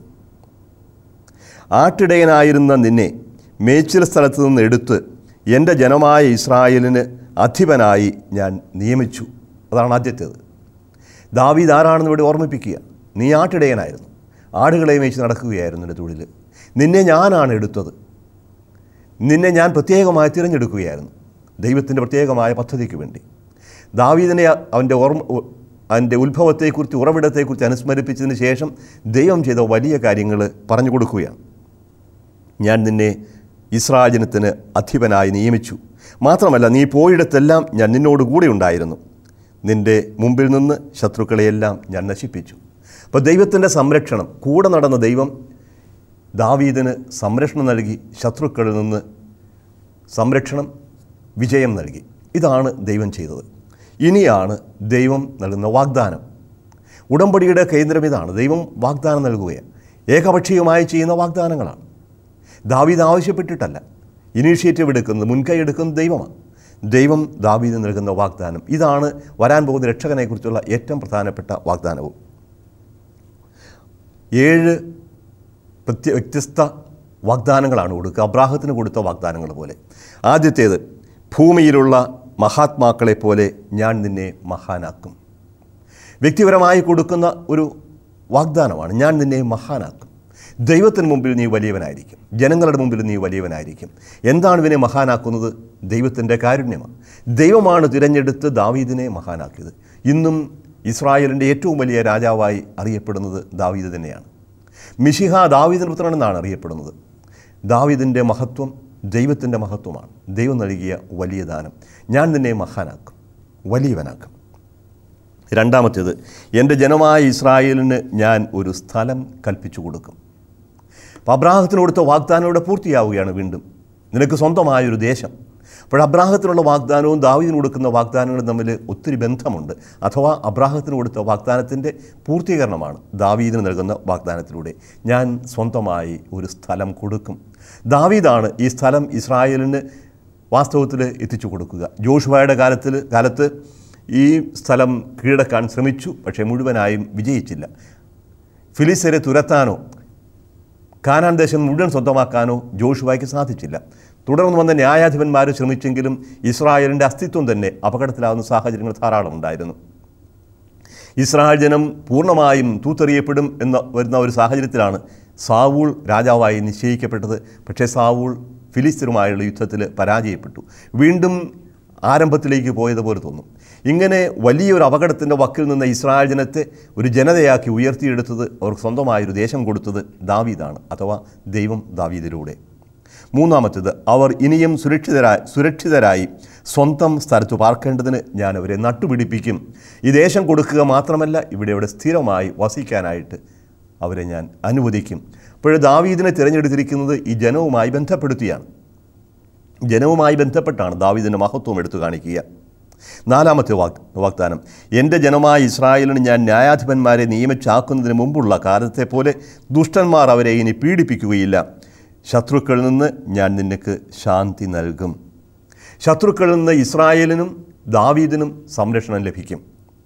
ആട്ടിടയനായിരുന്ന നിന്നെ മേച്ചിൽ സ്ഥലത്ത് നിന്ന് എടുത്ത് എൻ്റെ ജനമായ ഇസ്രായേലിന് അധിപനായി ഞാൻ നിയമിച്ചു അതാണ് ആദ്യത്തേത് ദാവീദ് ആരാണെന്ന് ഇവിടെ ഓർമ്മിപ്പിക്കുക നീ ആട്ടിടയനായിരുന്നു ആടുകളെ മേച്ച് നടക്കുകയായിരുന്നു എൻ്റെ തൊഴിൽ നിന്നെ ഞാനാണ് എടുത്തത് നിന്നെ ഞാൻ പ്രത്യേകമായി തിരഞ്ഞെടുക്കുകയായിരുന്നു ദൈവത്തിൻ്റെ പ്രത്യേകമായ പദ്ധതിക്ക് വേണ്ടി ദാവീദിനെ അവൻ്റെ ഓർമ്മ അതിൻ്റെ ഉത്ഭവത്തെക്കുറിച്ച് ഉറവിടത്തെക്കുറിച്ച് അനുസ്മരിപ്പിച്ചതിന് ശേഷം ദൈവം ചെയ്ത വലിയ കാര്യങ്ങൾ പറഞ്ഞു കൊടുക്കുകയാണ് ഞാൻ നിന്നെ ഇസ്രാജനത്തിന് അധിപനായി നിയമിച്ചു മാത്രമല്ല നീ പോയിടത്തെല്ലാം ഞാൻ നിന്നോട് കൂടെ ഉണ്ടായിരുന്നു നിൻ്റെ മുമ്പിൽ നിന്ന് ശത്രുക്കളെയെല്ലാം ഞാൻ നശിപ്പിച്ചു അപ്പോൾ ദൈവത്തിൻ്റെ സംരക്ഷണം കൂടെ നടന്ന ദൈവം ദാവീദിന് സംരക്ഷണം നൽകി ശത്രുക്കളിൽ നിന്ന് സംരക്ഷണം വിജയം നൽകി ഇതാണ് ദൈവം ചെയ്തത് ഇനിയാണ് ദൈവം നൽകുന്ന വാഗ്ദാനം ഉടമ്പടിയുടെ കേന്ദ്രം ഇതാണ് ദൈവം വാഗ്ദാനം നൽകുകയാണ് ഏകപക്ഷീയമായി ചെയ്യുന്ന വാഗ്ദാനങ്ങളാണ് ദാവീദ് ആവശ്യപ്പെട്ടിട്ടല്ല ഇനീഷ്യേറ്റീവ് എടുക്കുന്നത് മുൻകൈ എടുക്കുന്നത് ദൈവമാണ് ദൈവം ദാവീദ് നൽകുന്ന വാഗ്ദാനം ഇതാണ് വരാൻ പോകുന്ന രക്ഷകനെക്കുറിച്ചുള്ള ഏറ്റവും പ്രധാനപ്പെട്ട വാഗ്ദാനവും ഏഴ് പ്രത്യ വ്യത്യസ്ത വാഗ്ദാനങ്ങളാണ് കൊടുക്കുക അബ്രാഹത്തിന് കൊടുത്ത വാഗ്ദാനങ്ങൾ പോലെ ആദ്യത്തേത് ഭൂമിയിലുള്ള മഹാത്മാക്കളെ പോലെ ഞാൻ നിന്നെ മഹാനാക്കും വ്യക്തിപരമായി കൊടുക്കുന്ന ഒരു വാഗ്ദാനമാണ് ഞാൻ നിന്നെ മഹാനാക്കും ദൈവത്തിന് മുമ്പിൽ നീ വലിയവനായിരിക്കും ജനങ്ങളുടെ മുമ്പിൽ നീ വലിയവനായിരിക്കും എന്താണ് ഇവനെ മഹാനാക്കുന്നത് ദൈവത്തിൻ്റെ കാരുണ്യമാണ് ദൈവമാണ് തിരഞ്ഞെടുത്ത് ദാവീദിനെ മഹാനാക്കിയത് ഇന്നും ഇസ്രായേലിൻ്റെ ഏറ്റവും വലിയ രാജാവായി അറിയപ്പെടുന്നത് ദാവീദ് തന്നെയാണ് മിഷിഹ ദാവീദിന് പുത്രനെന്നാണ് അറിയപ്പെടുന്നത് ദാവീദിൻ്റെ മഹത്വം ദൈവത്തിൻ്റെ മഹത്വമാണ് ദൈവം നൽകിയ വലിയ ദാനം ഞാൻ നിന്നെ മഹാനാക്കും വലിയവനാക്കും രണ്ടാമത്തേത് എൻ്റെ ജനമായ ഇസ്രായേലിന് ഞാൻ ഒരു സ്ഥലം കൽപ്പിച്ചു കൊടുക്കും അപ്പോൾ അബ്രാഹത്തിന് കൊടുത്ത വാഗ്ദാനം ഇവിടെ പൂർത്തിയാവുകയാണ് വീണ്ടും നിനക്ക് സ്വന്തമായൊരു ദേശം അപ്പോൾ അബ്രാഹത്തിനുള്ള വാഗ്ദാനവും ദാവീദിന് കൊടുക്കുന്ന വാഗ്ദാനങ്ങളും തമ്മിൽ ഒത്തിരി ബന്ധമുണ്ട് അഥവാ അബ്രാഹത്തിന് കൊടുത്ത വാഗ്ദാനത്തിൻ്റെ പൂർത്തീകരണമാണ് ദാവീദിന് നൽകുന്ന വാഗ്ദാനത്തിലൂടെ ഞാൻ സ്വന്തമായി ഒരു സ്ഥലം കൊടുക്കും ദാവീദാണ് ഈ സ്ഥലം ഇസ്രായേലിന് വാസ്തവത്തിൽ എത്തിച്ചു കൊടുക്കുക ജോഷുവയുടെ കാലത്തിൽ കാലത്ത് ഈ സ്ഥലം കീഴടക്കാൻ ശ്രമിച്ചു പക്ഷേ മുഴുവനായും വിജയിച്ചില്ല ഫിലിസരെ തുരത്താനോ കാനാൻ ദേശം മുഴുവൻ സ്വന്തമാക്കാനോ ജോഷുവായ്ക്ക് സാധിച്ചില്ല തുടർന്ന് വന്ന ന്യായാധിപന്മാർ ശ്രമിച്ചെങ്കിലും ഇസ്രായേലിൻ്റെ അസ്തിത്വം തന്നെ അപകടത്തിലാവുന്ന സാഹചര്യങ്ങൾ ധാരാളം ഉണ്ടായിരുന്നു ഇസ്രായേൽ ജനം പൂർണ്ണമായും തൂത്തെറിയപ്പെടും എന്ന വരുന്ന ഒരു സാഹചര്യത്തിലാണ് സാവൂൾ രാജാവായി നിശ്ചയിക്കപ്പെട്ടത് പക്ഷേ സാവൂൾ ഫിലിസ്തീനുമായുള്ള യുദ്ധത്തിൽ പരാജയപ്പെട്ടു വീണ്ടും ആരംഭത്തിലേക്ക് പോയതുപോലെ തോന്നും ഇങ്ങനെ വലിയൊരു അപകടത്തിൻ്റെ വക്കിൽ നിന്ന് ഇസ്രായേൽ ജനത്തെ ഒരു ജനതയാക്കി ഉയർത്തിയെടുത്തത് അവർക്ക് സ്വന്തമായൊരു ദേശം കൊടുത്തത് ദാവീദാണ് അഥവാ ദൈവം ദാവീദിലൂടെ മൂന്നാമത്തേത് അവർ ഇനിയും സുരക്ഷിതരായി സുരക്ഷിതരായി സ്വന്തം സ്ഥലത്ത് പാർക്കേണ്ടതിന് ഞാൻ അവരെ നട്ടുപിടിപ്പിക്കും ഈ ദേശം കൊടുക്കുക മാത്രമല്ല ഇവിടെ ഇവിടെ സ്ഥിരമായി വസിക്കാനായിട്ട് അവരെ ഞാൻ അനുവദിക്കും അപ്പോൾ ദാവീദിനെ തിരഞ്ഞെടുത്തിരിക്കുന്നത് ഈ ജനവുമായി ബന്ധപ്പെടുത്തിയാണ് ജനവുമായി ബന്ധപ്പെട്ടാണ് ദാവീദിൻ്റെ മഹത്വം എടുത്തു കാണിക്കുക നാലാമത്തെ വാഗ് വാഗ്ദാനം എൻ്റെ ജനമായ ഇസ്രായേലിന് ഞാൻ ന്യായാധിപന്മാരെ നിയമിച്ചാക്കുന്നതിന് മുമ്പുള്ള കാലത്തെ പോലെ ദുഷ്ടന്മാർ അവരെ ഇനി പീഡിപ്പിക്കുകയില്ല ശത്രുക്കളിൽ നിന്ന് ഞാൻ നിനക്ക് ശാന്തി നൽകും ശത്രുക്കളിൽ നിന്ന് ഇസ്രായേലിനും ദാവീദിനും സംരക്ഷണം ലഭിക്കും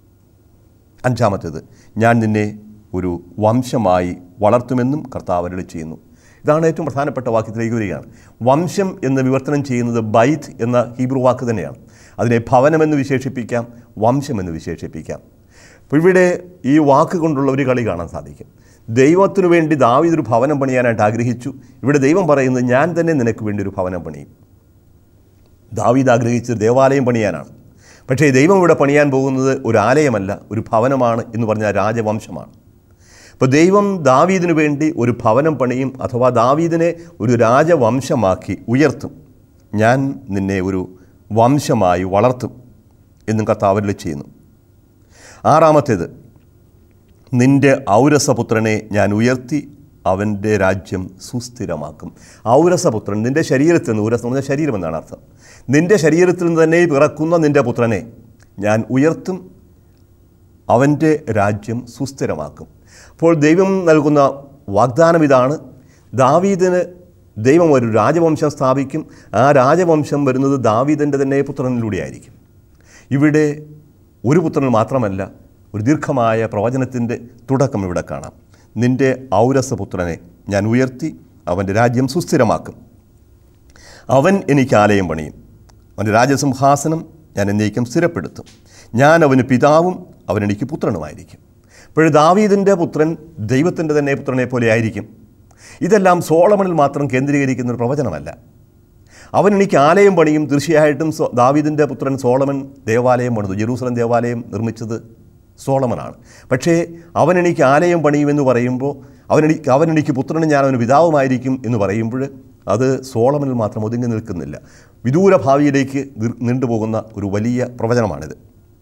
അഞ്ചാമത്തേത് ഞാൻ നിന്നെ ഒരു വംശമായി വളർത്തുമെന്നും കർത്താവ് അരുളി ചെയ്യുന്നു ഇതാണ് ഏറ്റവും പ്രധാനപ്പെട്ട വാക്യത്തിലേക്ക് വരികയാണ് വംശം എന്ന് വിവർത്തനം ചെയ്യുന്നത് ബൈത്ത് എന്ന ഹീബ്രു വാക്ക് തന്നെയാണ് അതിനെ ഭവനമെന്ന് വിശേഷിപ്പിക്കാം വംശമെന്ന് വിശേഷിപ്പിക്കാം അപ്പോൾ ഇവിടെ ഈ വാക്ക് കൊണ്ടുള്ള ഒരു കളി കാണാൻ സാധിക്കും ദൈവത്തിനു വേണ്ടി ദാവീദ് ഒരു ഭവനം പണിയാനായിട്ട് ആഗ്രഹിച്ചു ഇവിടെ ദൈവം പറയുന്നത് ഞാൻ തന്നെ നിനക്ക് വേണ്ടി ഒരു ഭവനം പണിയും ദാവീദ് ആഗ്രഹിച്ചത് ദേവാലയം പണിയാനാണ് പക്ഷേ ദൈവം ഇവിടെ പണിയാൻ പോകുന്നത് ഒരു ആലയമല്ല ഒരു ഭവനമാണ് എന്ന് പറഞ്ഞാൽ രാജവംശമാണ് അപ്പോൾ ദൈവം ദാവീദിനു വേണ്ടി ഒരു ഭവനം പണിയും അഥവാ ദാവീദിനെ ഒരു രാജവംശമാക്കി ഉയർത്തും ഞാൻ നിന്നെ ഒരു വംശമായി വളർത്തും എന്നും കർത്താവരിൽ ചെയ്യുന്നു ആറാമത്തേത് നിന്റെ ഔരസപുത്രനെ ഞാൻ ഉയർത്തി അവൻ്റെ രാജ്യം സുസ്ഥിരമാക്കും ഔരസപുത്രൻ നിന്റെ ശരീരത്തിൽ നിന്ന് ഊരസം എന്ന് പറഞ്ഞാൽ ശരീരം എന്നാണ് അർത്ഥം നിന്റെ ശരീരത്തിൽ നിന്ന് തന്നെ പിറക്കുന്ന നിന്റെ പുത്രനെ ഞാൻ ഉയർത്തും അവൻ്റെ രാജ്യം സുസ്ഥിരമാക്കും അപ്പോൾ ദൈവം നൽകുന്ന വാഗ്ദാനം ഇതാണ് ദാവീദിന് ദൈവം ഒരു രാജവംശം സ്ഥാപിക്കും ആ രാജവംശം വരുന്നത് ദാവീദിൻ്റെ തന്നെ പുത്രനിലൂടെയായിരിക്കും ഇവിടെ ഒരു പുത്രൻ മാത്രമല്ല ഒരു ദീർഘമായ പ്രവചനത്തിൻ്റെ തുടക്കം ഇവിടെ കാണാം നിന്റെ ഔരസപുത്രനെ ഞാൻ ഉയർത്തി അവൻ്റെ രാജ്യം സുസ്ഥിരമാക്കും അവൻ എനിക്ക് ആലയം പണിയും അവൻ്റെ രാജസിംഹാസനം ഞാൻ എന്നേക്കും സ്ഥിരപ്പെടുത്തും ഞാൻ അവന് പിതാവും അവൻ എനിക്ക് പുത്രനുമായിരിക്കും ഇപ്പോഴും ദാവീദിൻ്റെ പുത്രൻ ദൈവത്തിൻ്റെ തന്നെ പുത്രനെ പോലെ ആയിരിക്കും ഇതെല്ലാം സോളമണിൽ മാത്രം കേന്ദ്രീകരിക്കുന്ന ഒരു പ്രവചനമല്ല അവൻ എനിക്ക് ആലയം പണിയും തീർച്ചയായിട്ടും സോ- ദാവീദിൻ്റെ പുത്രൻ സോളമൻ ദേവാലയം പണിതു ജെറൂസലം ദേവാലയം നിർമ്മിച്ചത് സോളമനാണ് പക്ഷേ അവൻ എനിക്ക് ആലയം പണിയുമെന്ന് പറയുമ്പോൾ അവനെനിക്ക് അവനെനിക്ക് പുത്രനും ഞാൻ അവന് പിതാവുമായിരിക്കും എന്ന് പറയുമ്പോൾ അത് സോളമനിൽ മാത്രം ഒതുങ്ങി നിൽക്കുന്നില്ല വിദൂര ഭാവിയിലേക്ക് നിർ- നീണ്ടുപോകുന്ന ഒരു വലിയ പ്രവചനമാണിത്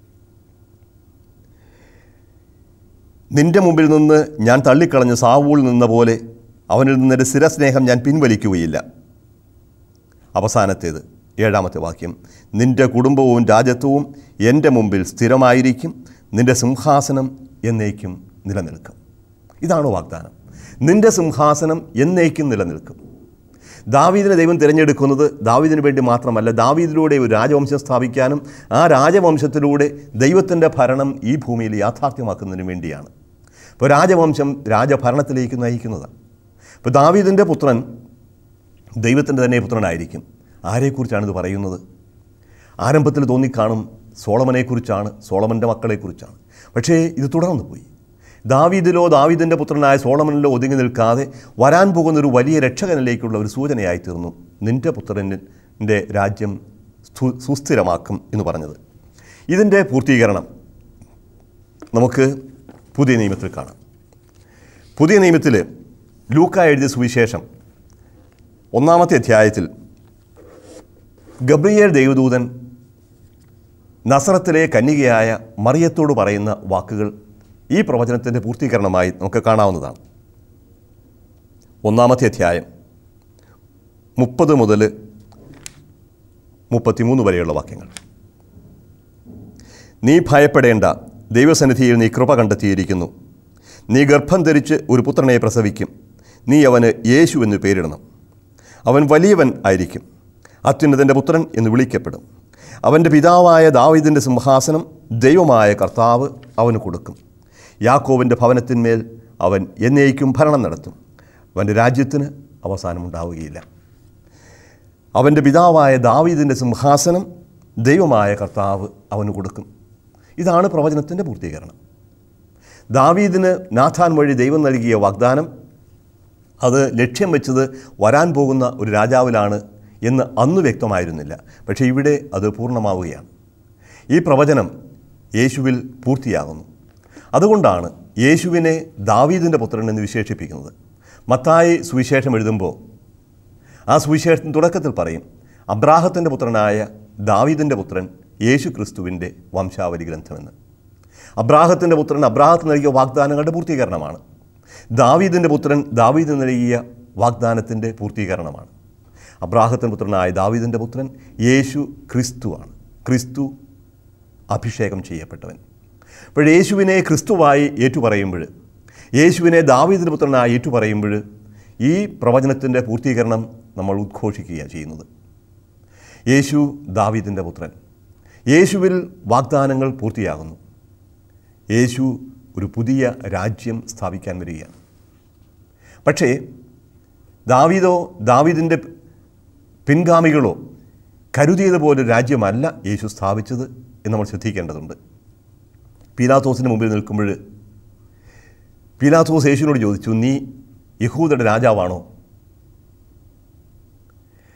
നിന്റെ മുമ്പിൽ നിന്ന് ഞാൻ തള്ളിക്കളഞ്ഞ സാവൂൾ നിന്ന പോലെ അവനിൽ നിന്നൊരു സ്ഥിരസ്നേഹം ഞാൻ പിൻവലിക്കുകയില്ല അവസാനത്തേത് ഏഴാമത്തെ വാക്യം നിന്റെ കുടുംബവും രാജ്യത്വവും എൻ്റെ മുമ്പിൽ സ്ഥിരമായിരിക്കും നിന്റെ സിംഹാസനം എന്നേക്കും നിലനിൽക്കും ഇതാണ് വാഗ്ദാനം നിന്റെ സിംഹാസനം എന്നേക്കും നിലനിൽക്കും ദാവീദിനെ ദൈവം തിരഞ്ഞെടുക്കുന്നത് ദാവീദിന് വേണ്ടി മാത്രമല്ല ദാവീദിലൂടെ ഒരു രാജവംശം സ്ഥാപിക്കാനും ആ രാജവംശത്തിലൂടെ ദൈവത്തിൻ്റെ ഭരണം ഈ ഭൂമിയിൽ യാഥാർത്ഥ്യമാക്കുന്നതിന് വേണ്ടിയാണ് ഇപ്പോൾ രാജവംശം രാജഭരണത്തിലേക്ക് നയിക്കുന്നതാണ് ഇപ്പോൾ ദാവീദിൻ്റെ പുത്രൻ ദൈവത്തിൻ്റെ തന്നെ പുത്രനായിരിക്കും ആരെക്കുറിച്ചാണ് ഇത് പറയുന്നത് ആരംഭത്തിൽ തോന്നിക്കാണും സോളമനെക്കുറിച്ചാണ് സോളമൻ്റെ മക്കളെക്കുറിച്ചാണ് പക്ഷേ ഇത് തുടർന്നു പോയി ദാവീദിലോ ദാവീദിൻ്റെ പുത്രനായ സോളമനിലോ ഒതുങ്ങി നിൽക്കാതെ വരാൻ പോകുന്ന ഒരു വലിയ രക്ഷകനിലേക്കുള്ള ഒരു സൂചനയായി തീർന്നു നിൻ്റെ പുത്രൻ്റെ രാജ്യം സു- സുസ്ഥിരമാക്കും എന്ന് പറഞ്ഞത് ഇതിൻ്റെ പൂർത്തീകരണം നമുക്ക് പുതിയ നിയമത്തിൽ കാണാം പുതിയ നിയമത്തിൽ ലൂക്ക എഴുതിയ സുവിശേഷം ഒന്നാമത്തെ അധ്യായത്തിൽ ഗബ്രിയേൽ ദൈവദൂതൻ നസറത്തിലെ കന്യകയായ മറിയത്തോട് പറയുന്ന വാക്കുകൾ ഈ പ്രവചനത്തിൻ്റെ പൂർത്തീകരണമായി നമുക്ക് കാണാവുന്നതാണ് ഒന്നാമത്തെ അധ്യായം മുപ്പത് മുതൽ മുപ്പത്തിമൂന്ന് വരെയുള്ള വാക്യങ്ങൾ നീ ഭയപ്പെടേണ്ട ദൈവസന്നിധിയിൽ നീ കൃപ കണ്ടെത്തിയിരിക്കുന്നു നീ ഗർഭം ധരിച്ച് ഒരു പുത്രനെ പ്രസവിക്കും നീ അവന് യേശു എന്ന് പേരിടണം അവൻ വലിയവൻ ആയിരിക്കും അത്യുന്നതൻ്റെ പുത്രൻ എന്ന് വിളിക്കപ്പെടും അവൻ്റെ പിതാവായ ദാവീദിൻ്റെ സിംഹാസനം ദൈവമായ കർത്താവ് അവന് കൊടുക്കും യാക്കോവിൻ്റെ ഭവനത്തിന്മേൽ അവൻ എന്നേക്കും ഭരണം നടത്തും അവൻ്റെ രാജ്യത്തിന് അവസാനമുണ്ടാവുകയില്ല അവൻ്റെ പിതാവായ ദാവീദിൻ്റെ സിംഹാസനം ദൈവമായ കർത്താവ് അവന് കൊടുക്കും ഇതാണ് പ്രവചനത്തിൻ്റെ പൂർത്തീകരണം ദാവീദിന് നാഥാൻ വഴി ദൈവം നൽകിയ വാഗ്ദാനം അത് ലക്ഷ്യം വെച്ചത് വരാൻ പോകുന്ന ഒരു രാജാവിലാണ് എന്ന് അന്ന് വ്യക്തമായിരുന്നില്ല പക്ഷേ ഇവിടെ അത് പൂർണ്ണമാവുകയാണ് ഈ പ്രവചനം യേശുവിൽ പൂർത്തിയാകുന്നു അതുകൊണ്ടാണ് യേശുവിനെ ദാവീദിൻ്റെ പുത്രൻ എന്ന് വിശേഷിപ്പിക്കുന്നത് മത്തായി സുവിശേഷം എഴുതുമ്പോൾ ആ സുവിശേഷത്തിന് തുടക്കത്തിൽ പറയും അബ്രാഹത്തിൻ്റെ പുത്രനായ ദാവീദിൻ്റെ പുത്രൻ യേശു ക്രിസ്തുവിൻ്റെ വംശാവലി ഗ്രന്ഥമെന്ന് അബ്രാഹത്തിൻ്റെ പുത്രൻ അബ്രാഹത്തിന് നൽകിയ വാഗ്ദാനങ്ങളുടെ പൂർത്തീകരണമാണ് ദാവീദിൻ്റെ പുത്രൻ ദാവീദിന് നൽകിയ വാഗ്ദാനത്തിൻ്റെ പൂർത്തീകരണമാണ് അബ്രാഹത്തിൻ്റെ പുത്രനായ ദാവീദിൻ്റെ പുത്രൻ യേശു ക്രിസ്തുവാണ് ക്രിസ്തു അഭിഷേകം ചെയ്യപ്പെട്ടവൻ അപ്പോൾ യേശുവിനെ ക്രിസ്തുവായി ഏറ്റുപറയുമ്പോൾ യേശുവിനെ ദാവീദിൻ്റെ പുത്രനായി ഏറ്റുപറയുമ്പോൾ ഈ പ്രവചനത്തിൻ്റെ പൂർത്തീകരണം നമ്മൾ ഉദ്ഘോഷിക്കുകയാണ് ചെയ്യുന്നത് യേശു ദാവീദിൻ്റെ പുത്രൻ യേശുവിൽ വാഗ്ദാനങ്ങൾ പൂർത്തിയാകുന്നു യേശു ഒരു പുതിയ രാജ്യം സ്ഥാപിക്കാൻ വരികയാണ് പക്ഷേ ദാവീദോ ദാവീദിൻ്റെ പിൻഗാമികളോ കരുതിയതുപോലെ ഒരു രാജ്യമല്ല യേശു സ്ഥാപിച്ചത് എന്ന് നമ്മൾ ശ്രദ്ധിക്കേണ്ടതുണ്ട് പീലാത്തോസിന് മുമ്പിൽ നിൽക്കുമ്പോൾ പീലാത്തോസ് യേശുവിനോട് ചോദിച്ചു നീ യഹൂദയുടെ രാജാവാണോ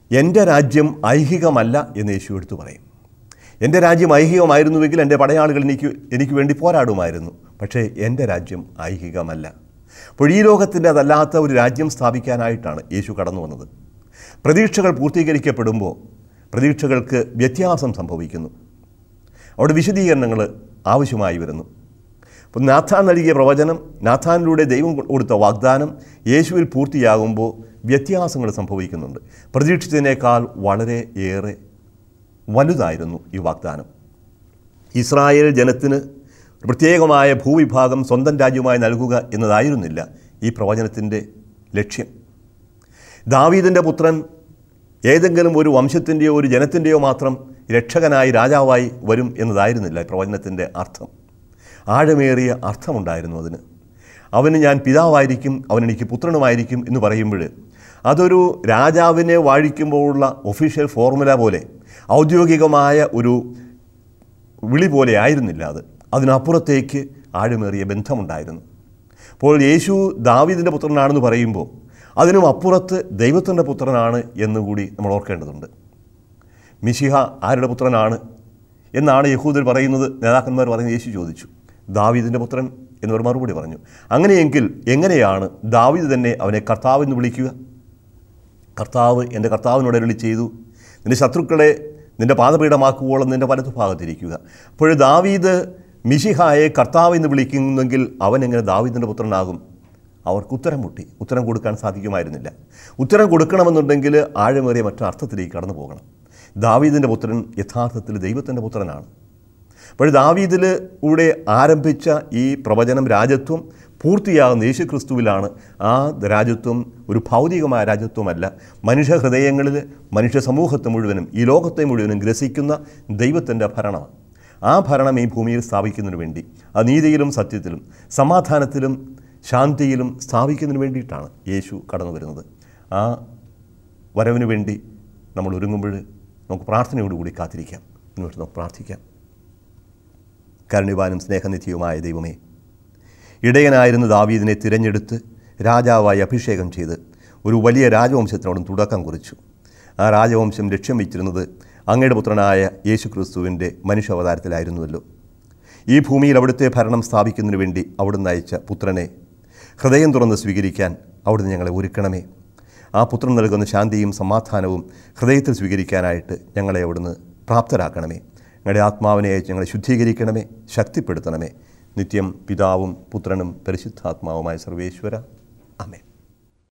എൻ്റെ രാജ്യം ഐഹികമല്ല എന്ന് യേശു എടുത്തു പറയും എൻ്റെ രാജ്യം ഐഹികമായിരുന്നുവെങ്കിൽ എൻ്റെ പടയാളികൾ എനിക്ക് എനിക്ക് വേണ്ടി പോരാടുമായിരുന്നു പക്ഷേ എൻ്റെ രാജ്യം ഐഹികമല്ല അപ്പോൾ ഈ ലോകത്തിൻ്റെ അതല്ലാത്ത ഒരു രാജ്യം സ്ഥാപിക്കാനായിട്ടാണ് യേശു കടന്നു വന്നത് പ്രതീക്ഷകൾ പൂർത്തീകരിക്കപ്പെടുമ്പോൾ പ്രതീക്ഷകൾക്ക് വ്യത്യാസം സംഭവിക്കുന്നു അവിടെ വിശദീകരണങ്ങൾ ആവശ്യമായി വരുന്നു അപ്പോൾ നാഥാൻ നൽകിയ പ്രവചനം നാഥാനിലൂടെ ദൈവം കൊടുത്ത വാഗ്ദാനം യേശുവിൽ പൂർത്തിയാകുമ്പോൾ വ്യത്യാസങ്ങൾ സംഭവിക്കുന്നുണ്ട് പ്രതീക്ഷിച്ചതിനേക്കാൾ വളരെ ഏറെ വലുതായിരുന്നു ഈ വാഗ്ദാനം ഇസ്രായേൽ ജനത്തിന് ഒരു പ്രത്യേകമായ ഭൂവിഭാഗം സ്വന്തം രാജ്യമായി നൽകുക എന്നതായിരുന്നില്ല ഈ പ്രവചനത്തിൻ്റെ ലക്ഷ്യം ദാവീദിൻ്റെ പുത്രൻ ഏതെങ്കിലും ഒരു വംശത്തിൻ്റെയോ ഒരു ജനത്തിൻ്റെയോ മാത്രം രക്ഷകനായി രാജാവായി വരും എന്നതായിരുന്നില്ല ഈ പ്രവചനത്തിൻ്റെ അർത്ഥം ആഴമേറിയ അർത്ഥമുണ്ടായിരുന്നു അതിന് അവന് ഞാൻ പിതാവായിരിക്കും അവൻ എനിക്ക് പുത്രനുമായിരിക്കും എന്ന് പറയുമ്പോൾ അതൊരു രാജാവിനെ വാഴിക്കുമ്പോഴുള്ള ഒഫീഷ്യൽ ഫോർമുല പോലെ ഔദ്യോഗികമായ ഒരു വിളി പോലെ ആയിരുന്നില്ല അത് അതിനപ്പുറത്തേക്ക് ആഴമേറിയ ബന്ധമുണ്ടായിരുന്നു അപ്പോൾ യേശു ദാവീദിൻ്റെ പുത്രനാണെന്ന് പറയുമ്പോൾ അതിനും അപ്പുറത്ത് ദൈവത്തിൻ്റെ പുത്രനാണ് എന്നുകൂടി നമ്മൾ ഓർക്കേണ്ടതുണ്ട് മിശിഹ ആരുടെ പുത്രനാണ് എന്നാണ് യഹൂദർ പറയുന്നത് നേതാക്കന്മാർ പറയുന്നത് യേശു ചോദിച്ചു ദാവീദിൻ്റെ പുത്രൻ എന്നവർ മറുപടി പറഞ്ഞു അങ്ങനെയെങ്കിൽ എങ്ങനെയാണ് ദാവീദ് തന്നെ അവനെ കർത്താവ് എന്ന് വിളിക്കുക കർത്താവ് എൻ്റെ കർത്താവിനോട് അരുളി ചെയ്തു നിൻ്റെ ശത്രുക്കളെ നിൻ്റെ പാദപീഠമാക്കുവോളം നിൻ്റെ വലതുഭാഗത്തിരിക്കുക അപ്പോൾ ദാവീദ് മിശിഹായെ കർത്താവ് എന്ന് വിളിക്കുന്നെങ്കിൽ അവൻ എങ്ങനെ ദാവീദിൻ്റെ പുത്രനാകും അവർക്ക് ഉത്തരം മുട്ടി ഉത്തരം കൊടുക്കാൻ സാധിക്കുമായിരുന്നില്ല ഉത്തരം കൊടുക്കണമെന്നുണ്ടെങ്കിൽ ആഴമേറിയ മറ്റൊരർത്ഥത്തിലേക്ക് കടന്നു പോകണം ദാവീദിൻ്റെ പുത്രൻ യഥാർത്ഥത്തിൽ ദൈവത്തിൻ്റെ പുത്രനാണ് അപ്പോൾ ദാവീദിൽ കൂടെ ആരംഭിച്ച ഈ പ്രവചനം രാജ്യത്വം പൂർത്തിയാകുന്ന യേശു ക്രിസ്തുവിലാണ് ആ രാജ്യത്വം ഒരു ഭൗതികമായ രാജ്യത്വമല്ല മനുഷ്യ ഹൃദയങ്ങളിൽ മനുഷ്യ സമൂഹത്തെ മുഴുവനും ഈ ലോകത്തെ മുഴുവനും ഗ്രസിക്കുന്ന ദൈവത്തിൻ്റെ ഭരണമാണ് ആ ഭരണം ഈ ഭൂമിയിൽ സ്ഥാപിക്കുന്നതിന് വേണ്ടി ആ നീതിയിലും സത്യത്തിലും സമാധാനത്തിലും ശാന്തിയിലും സ്ഥാപിക്കുന്നതിന് വേണ്ടിയിട്ടാണ് യേശു കടന്നു വരുന്നത് ആ വരവിന് വേണ്ടി നമ്മൾ ഒരുങ്ങുമ്പോൾ നമുക്ക് പ്രാർത്ഥനയോടുകൂടി കാത്തിരിക്കാം എന്നിട്ട് നമുക്ക് പ്രാർത്ഥിക്കാം കരുണിവാനും സ്നേഹനിധിയുമായ ദൈവമേ ഇടയനായിരുന്ന ദാവീദിനെ തിരഞ്ഞെടുത്ത് രാജാവായി അഭിഷേകം ചെയ്ത് ഒരു വലിയ രാജവംശത്തിനോടും തുടക്കം കുറിച്ചു ആ രാജവംശം ലക്ഷ്യം വെച്ചിരുന്നത് അങ്ങയുടെ പുത്രനായ യേശു ക്രിസ്തുവിൻ്റെ മനുഷ്യാവതാരത്തിലായിരുന്നുവല്ലോ ഈ ഭൂമിയിൽ അവിടുത്തെ ഭരണം സ്ഥാപിക്കുന്നതിന് വേണ്ടി അവിടുന്ന് അയച്ച പുത്രനെ ഹൃദയം തുറന്ന് സ്വീകരിക്കാൻ അവിടുന്ന് ഞങ്ങളെ ഒരുക്കണമേ ആ പുത്രൻ നൽകുന്ന ശാന്തിയും സമാധാനവും ഹൃദയത്തിൽ സ്വീകരിക്കാനായിട്ട് ഞങ്ങളെ അവിടുന്ന് പ്രാപ്തരാക്കണമേ ഞങ്ങളുടെ ആത്മാവിനെ അയച്ച് ഞങ്ങളെ ശുദ്ധീകരിക്കണമേ ശക്തിപ്പെടുത്തണമേ നിത്യം പിതാവും പുത്രനും പരിശുദ്ധാത്മാവുമായ സർവേശ്വര അമേ